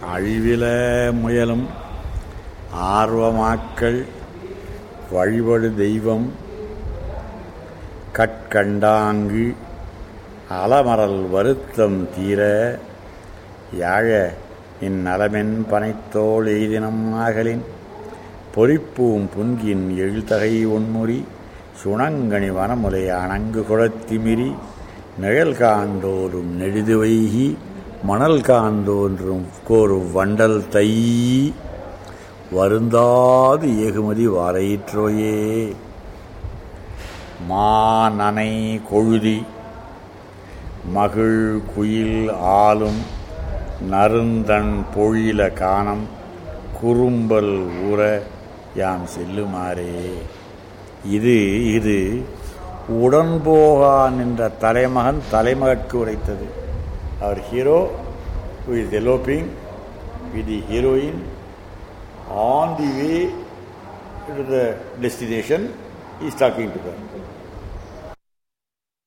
அழிவில முயலும் ஆர்வமாக்கள் வழிபடு தெய்வம் கட்கண்டாங்கு அலமரல் வருத்தம் தீர யாழ இந்நலமென் பனைத்தோள் எய்தினம் ஆகலின் பொறிப்பூம் புன்கின் எழுத்தகை ஒன்முறி சுணங்கணி வனமுலை அணங்கு குளத்திமிரி நிழல் காண்டோரும் நெடுது வைகி மணல் காண்டோன்றும் கோரும் வண்டல் தை வருந்தாது ஏகுமதி வாரையிற்றோயே மானனை கொழுதி மகிழ் குயில் ஆளும் நறுந்தன் பொழில காணம் குறும்பல் ஊற யாம் செல்லுமாறே இது இது உடன்போகான் என்ற தலைமகன் தலைமகற்கு உரைத்தது அவர் hero who is eloping with the heroine on the way to the destination he is talking to her